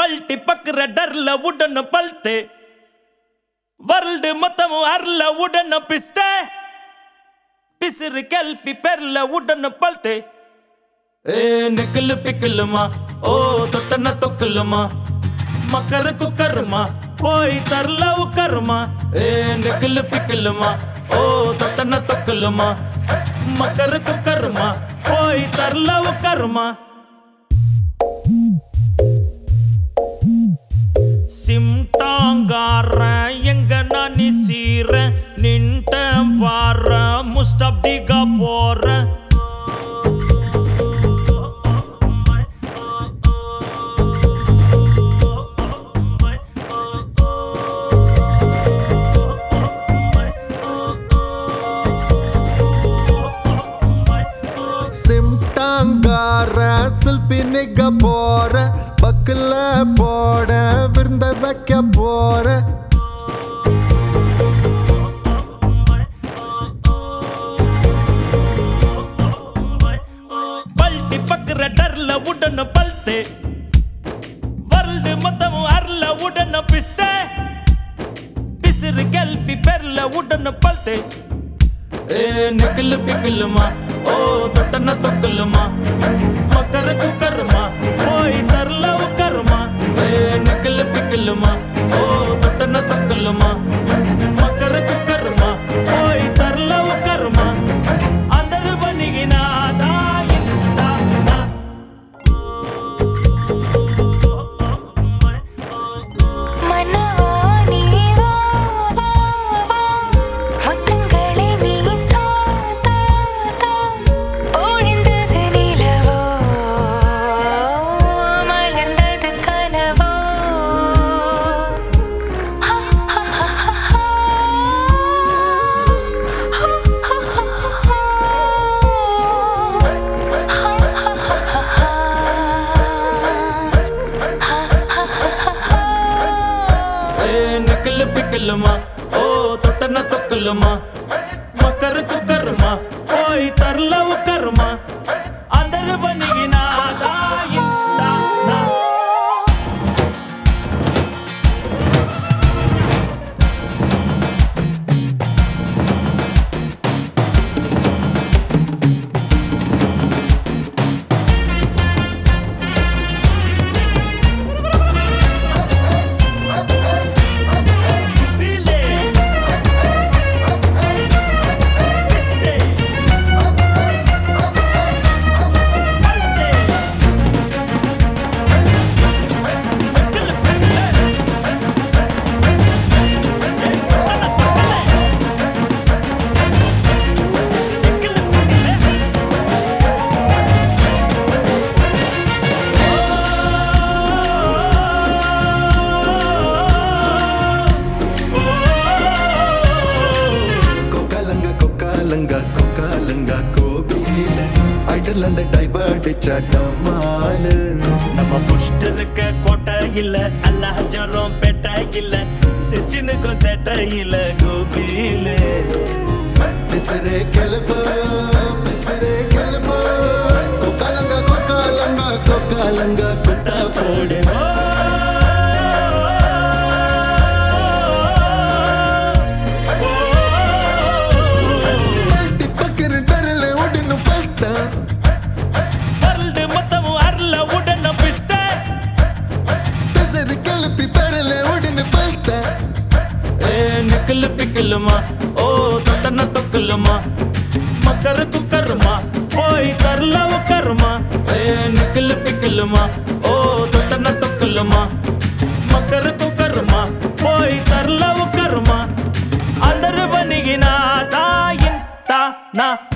పల్టి పక్కర డర్ల ఉడను పల్తే world మొత్తము అర్ల ఉడను పిస్తే పిసిరి కెల్పి పెర్ల ఉడను పల్తే ఏ నిక్కులు పిక్కులుమా ఓ తొట్టన తొక్కులుమా మకర కుక్కరుమా పోయి తర్ల ఉక్కరుమా ఏ నిక్కులు పిక్కులుమా ఓ తొట్టన తొక్కులుమా మకర కుక్కరుమా పోయి తర్ల ఉక్కరుమా சிம்டாங்கார எங்க நான் சீர நின்ட்ட வார முஸ்டப்டிகா போற சிம்டாங்கார சில்பி நிக்க போற பக்கல போட விருந்த வைக்க போற பல்டி பக்குற டர்ல உடன பல்த்தே வர்ல்டு மொத்தம் அர்ல உடன பிஸ்தே பிசிறு கல்பி பெர்ல உடன பல்த்தே ஏ நிக்கல் பிக்கலுமா ஓ தொட்டன தொக்கலுமா மக்கர குக்கருமா போய் தர்ல உக்கருமா ஏ நிக்கல் பிக்கலுமா ஓ தொட்டன தொக்கலுமா மக்கர குக்கருமா போய் தர்ல உக்கருமா అందరు బనిగినాదా ఇంతా மனவா நீ வா வா வா முத்தங்களை நீ தா தா தா ஒழிந்தது நிலவோ மலர்ந்தது கனவோ ஹா ஹா ஹா ஹா ఏ నిక్కలు పిక్కలుమా ఓ తొట్టన తొక్కలుమా మకర కుక్కరుమా పోయి తర్ల ఉక్కరుమా అందరు బనిగినాదా ఇంతా నా Dile. Este. Alte. கொக்காலங்க கொக்காலங்க கொக்காலங்க கோபியில ஐடல் அந்த டைவர்ட் சட்டமாலு நம்ம புஷ்ட இருக்க கோட்டை இல்ல அல்லாஹ் ஜரம் பெட்ட இல்ல சிச்சினுக்கும் செட்ட இல்ல கோபியில பிசரே கெலுப்பு பிசரே கெலுப்பு கொக்காலங்க கொக்காலங்க கொக்காலங்க குத்தா போடு பல்ட்டி பக்கர டரல உடனு பல்த்தா వరల్డ్ మొత్తం అర్ల ఉడన పిస్తే பிசரு கெலுப்பி பரல உடனு பல்த்தா ఏ నిక్కలు పిక్కలుమా ఓ తొట్టన తొక్కులుమా మకర కుక్కరుమా పోయి తర్ల ఉక్కరుమా ఏ నిక్కలు పిక్కలుమా ఓ తొట్టన తొక్కులుమా మకర కుక్కరుమా పోయి తర్ల ఉక్కరుమా అందరు బనిగిన తాయింత నా